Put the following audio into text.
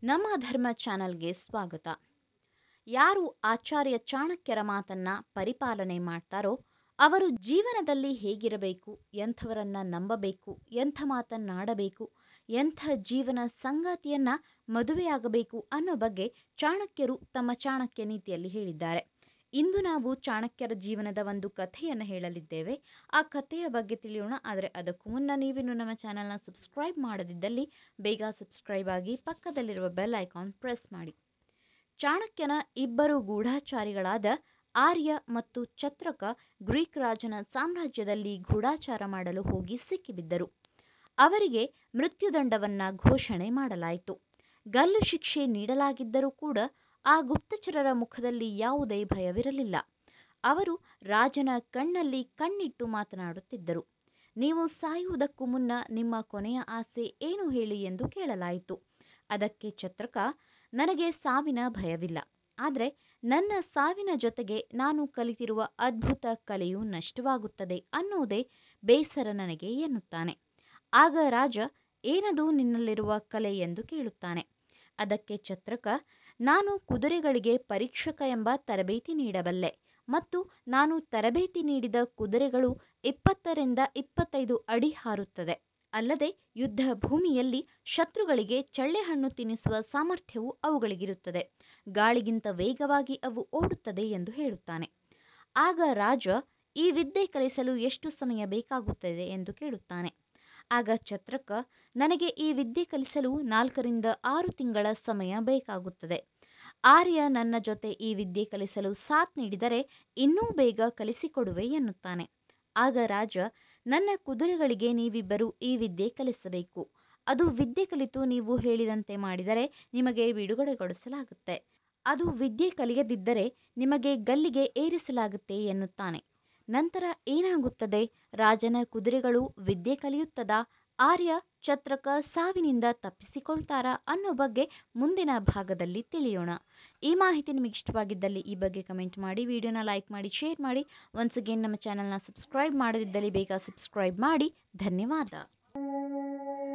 ನಮ್ಮ ಧರ್ಮ ಚಾನಲ್ಗೆ ಸ್ವಾಗತ ಯಾರು ಆಚಾರ್ಯ ಚಾಣಕ್ಯರ ಮಾತನ್ನು ಪರಿಪಾಲನೆ ಮಾಡ್ತಾರೋ ಅವರು ಜೀವನದಲ್ಲಿ ಹೇಗಿರಬೇಕು ಎಂಥವರನ್ನು ನಂಬಬೇಕು ಎಂಥ ಮಾತನ್ನಾಡಬೇಕು ಎಂಥ ಜೀವನ ಸಂಗಾತಿಯನ್ನು ಮದುವೆಯಾಗಬೇಕು ಅನ್ನೋ ಬಗ್ಗೆ ಚಾಣಕ್ಯರು ತಮ್ಮ ಚಾಣಕ್ಯ ನೀತಿಯಲ್ಲಿ ಹೇಳಿದ್ದಾರೆ ಇಂದು ನಾವು ಚಾಣಕ್ಯರ ಜೀವನದ ಒಂದು ಕಥೆಯನ್ನು ಹೇಳಲಿದ್ದೇವೆ ಆ ಕಥೆಯ ಬಗ್ಗೆ ತಿಳಿಯೋಣ ಆದರೆ ಅದಕ್ಕೂ ಮುನ್ನ ನೀವಿನ್ನು ನಮ್ಮ ಚಾನಲ್ನ ಸಬ್ಸ್ಕ್ರೈಬ್ ಮಾಡದಿದ್ದಲ್ಲಿ ಬೇಗ ಸಬ್ಸ್ಕ್ರೈಬ್ ಆಗಿ ಪಕ್ಕದಲ್ಲಿರುವ ಬೆಲ್ ಐಕಾನ್ ಪ್ರೆಸ್ ಮಾಡಿ ಚಾಣಕ್ಯನ ಇಬ್ಬರು ಗೂಢಾಚಾರಿಗಳಾದ ಆರ್ಯ ಮತ್ತು ಚತ್ರಕ ಗ್ರೀಕ್ ರಾಜನ ಸಾಮ್ರಾಜ್ಯದಲ್ಲಿ ಗೂಢಾಚಾರ ಮಾಡಲು ಹೋಗಿ ಸಿಕ್ಕಿಬಿದ್ದರು ಅವರಿಗೆ ಮೃತ್ಯುದಂಡವನ್ನು ಘೋಷಣೆ ಮಾಡಲಾಯಿತು ಗಲ್ಲು ಶಿಕ್ಷೆ ನೀಡಲಾಗಿದ್ದರೂ ಕೂಡ ಆ ಗುಪ್ತಚರರ ಮುಖದಲ್ಲಿ ಯಾವುದೇ ಭಯವಿರಲಿಲ್ಲ ಅವರು ರಾಜನ ಕಣ್ಣಲ್ಲಿ ಕಣ್ಣಿಟ್ಟು ಮಾತನಾಡುತ್ತಿದ್ದರು ನೀವು ಸಾಯುವುದಕ್ಕೂ ಮುನ್ನ ನಿಮ್ಮ ಕೊನೆಯ ಆಸೆ ಏನು ಹೇಳಿ ಎಂದು ಕೇಳಲಾಯಿತು ಅದಕ್ಕೆ ಚತ್ರಕ ನನಗೆ ಸಾವಿನ ಭಯವಿಲ್ಲ ಆದರೆ ನನ್ನ ಸಾವಿನ ಜೊತೆಗೆ ನಾನು ಕಲಿತಿರುವ ಅದ್ಭುತ ಕಲೆಯು ನಷ್ಟವಾಗುತ್ತದೆ ಅನ್ನೋದೇ ಬೇಸರ ನನಗೆ ಎನ್ನುತ್ತಾನೆ ಆಗ ರಾಜ ಏನದು ನಿನ್ನಲ್ಲಿರುವ ಕಲೆ ಎಂದು ಕೇಳುತ್ತಾನೆ ಅದಕ್ಕೆ ಚತ್ರಕ ನಾನು ಕುದುರೆಗಳಿಗೆ ಪರೀಕ್ಷಕ ಎಂಬ ತರಬೇತಿ ನೀಡಬಲ್ಲೆ ಮತ್ತು ನಾನು ತರಬೇತಿ ನೀಡಿದ ಕುದುರೆಗಳು ಇಪ್ಪತ್ತರಿಂದ ಇಪ್ಪತ್ತೈದು ಅಡಿ ಹಾರುತ್ತದೆ ಅಲ್ಲದೆ ಯುದ್ಧ ಭೂಮಿಯಲ್ಲಿ ಶತ್ರುಗಳಿಗೆ ಚಳ್ಳೆಹಣ್ಣು ತಿನ್ನಿಸುವ ಸಾಮರ್ಥ್ಯವು ಅವುಗಳಿಗಿರುತ್ತದೆ ಗಾಳಿಗಿಂತ ವೇಗವಾಗಿ ಅವು ಓಡುತ್ತದೆ ಎಂದು ಹೇಳುತ್ತಾನೆ ಆಗ ರಾಜ ಈ ವಿದ್ಯೆ ಕಲಿಸಲು ಎಷ್ಟು ಸಮಯ ಬೇಕಾಗುತ್ತದೆ ಎಂದು ಕೇಳುತ್ತಾನೆ ಆಗ ಚತ್ರಕ ನನಗೆ ಈ ವಿದ್ಯೆ ಕಲಿಸಲು ನಾಲ್ಕರಿಂದ ಆರು ತಿಂಗಳ ಸಮಯ ಬೇಕಾಗುತ್ತದೆ ಆರ್ಯ ನನ್ನ ಜೊತೆ ಈ ವಿದ್ಯೆ ಕಲಿಸಲು ಸಾಥ್ ನೀಡಿದರೆ ಇನ್ನೂ ಬೇಗ ಕಲಿಸಿಕೊಡುವೆ ಎನ್ನುತ್ತಾನೆ ಆಗ ರಾಜ ನನ್ನ ಕುದುರೆಗಳಿಗೆ ನೀವಿಬ್ಬರು ಈ ವಿದ್ಯೆ ಕಲಿಸಬೇಕು ಅದು ವಿದ್ಯೆ ಕಲಿತು ನೀವು ಹೇಳಿದಂತೆ ಮಾಡಿದರೆ ನಿಮಗೆ ಬಿಡುಗಡೆಗೊಳಿಸಲಾಗುತ್ತೆ ಅದು ವಿದ್ಯೆ ಕಲಿಯದಿದ್ದರೆ ನಿಮಗೆ ಗಲ್ಲಿಗೆ ಏರಿಸಲಾಗುತ್ತೆ ಎನ್ನುತ್ತಾನೆ ನಂತರ ಏನಾಗುತ್ತದೆ ರಾಜನ ಕುದುರೆಗಳು ವಿದ್ಯೆ ಕಲಿಯುತ್ತದಾ ಆರ್ಯ ಚತ್ರಕ ಸಾವಿನಿಂದ ತಪ್ಪಿಸಿಕೊಳ್ತಾರಾ ಅನ್ನೋ ಬಗ್ಗೆ ಮುಂದಿನ ಭಾಗದಲ್ಲಿ ತಿಳಿಯೋಣ ಈ ಮಾಹಿತಿ ನಿಮಗೆ ಇಷ್ಟವಾಗಿದ್ದಲ್ಲಿ ಈ ಬಗ್ಗೆ ಕಮೆಂಟ್ ಮಾಡಿ ವಿಡಿಯೋನ ಲೈಕ್ ಮಾಡಿ ಶೇರ್ ಮಾಡಿ ಒನ್ಸ್ ಅಗೇನ್ ನಮ್ಮ ಚಾನಲ್ನ ಸಬ್ಸ್ಕ್ರೈಬ್ ಮಾಡದಿದ್ದಲ್ಲಿ ಬೇಗ ಸಬ್ಸ್ಕ್ರೈಬ್ ಮಾಡಿ ಧನ್ಯವಾದ